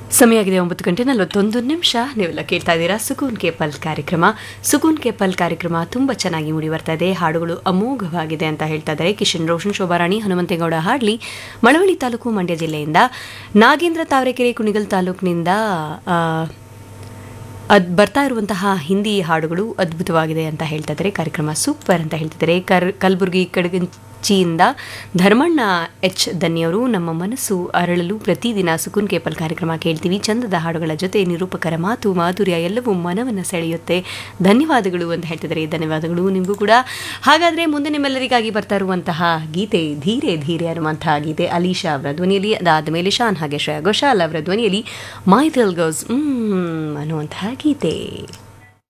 ಸಮಯ ಆಗಿದೆ ಒಂಬತ್ತು ಗಂಟೆ ನಲವತ್ತೊಂದು ನಿಮಿಷ ನೀವೆಲ್ಲ ಕೇಳ್ತಾ ಇದ್ದೀರಾ ಸುಕೂನ್ ಕೇಪಲ್ ಕಾರ್ಯಕ್ರಮ ಸುಕೂನ್ ಕೇಪಲ್ ಕಾರ್ಯಕ್ರಮ ತುಂಬ ಚೆನ್ನಾಗಿ ಮೂಡಿ ಬರ್ತಾ ಇದೆ ಹಾಡುಗಳು ಅಮೋಘವಾಗಿದೆ ಅಂತ ಹೇಳ್ತಾ ಇದ್ದಾರೆ ಕಿಶನ್ ರೋಷನ್ ಶೋಭಾರಾಣಿ ಹನುಮಂತೇಗೌಡ ಹಾಡ್ಲಿ ಮಳವಳ್ಳಿ ತಾಲೂಕು ಮಂಡ್ಯ ಜಿಲ್ಲೆಯಿಂದ ನಾಗೇಂದ್ರ ತಾವರೆಕೆರೆ ಕುಣಿಗಲ್ ತಾಲೂಕಿನಿಂದ ಆ, ಅದ್ ಬರ್ತಾ ಇರುವಂತಹ ಹಿಂದಿ ಹಾಡುಗಳು ಅದ್ಭುತವಾಗಿದೆ ಅಂತ ಹೇಳ್ತಾ ಇದ್ದಾರೆ ಕಾರ್ಯಕ್ರಮ ಸೂಪರ್ ಅಂತ ಹೇಳ್ತಿದ್ದಾರೆ ಕರ್ ಕಲಬುರಗಿ ಕಡಗಂಚಿಯಿಂದ ಧರ್ಮಣ್ಣ ಎಚ್ ದನ್ಯವರು ನಮ್ಮ ಮನಸ್ಸು ಅರಳಲು ಪ್ರತಿದಿನ ಸುಕುನ್ ಕೇಪಲ್ ಕಾರ್ಯಕ್ರಮ ಕೇಳ್ತೀವಿ ಚಂದದ ಹಾಡುಗಳ ಜೊತೆ ನಿರೂಪಕರ ಮಾತು ಮಾಧುರ್ಯ ಎಲ್ಲವೂ ಮನವನ್ನು ಸೆಳೆಯುತ್ತೆ ಧನ್ಯವಾದಗಳು ಅಂತ ಹೇಳ್ತಿದ್ದಾರೆ ಧನ್ಯವಾದಗಳು ನಿಮಗೂ ಕೂಡ ಹಾಗಾದರೆ ಮುಂದೆ ನಿಮ್ಮೆಲ್ಲರಿಗಾಗಿ ಬರ್ತಾ ಇರುವಂತಹ ಗೀತೆ ಧೀರೆ ಧೀರೆ ಅನ್ನುವಂತಹ ಗೀತೆ ಅಲೀಶಾ ಅವರ ಧ್ವನಿಯಲ್ಲಿ ಅದಾದ ಮೇಲೆ ಶಾನ್ ಹಾಗೆ ಶ್ರೇಯಾ ಘೋಷಾಲ್ ಅವರ ಧ್ವನಿಯಲ್ಲಿ ಮೈ ದಿಲ್ ಗೋಸ್ ಅನ್ನುವಂತಹ ಗೀತೆ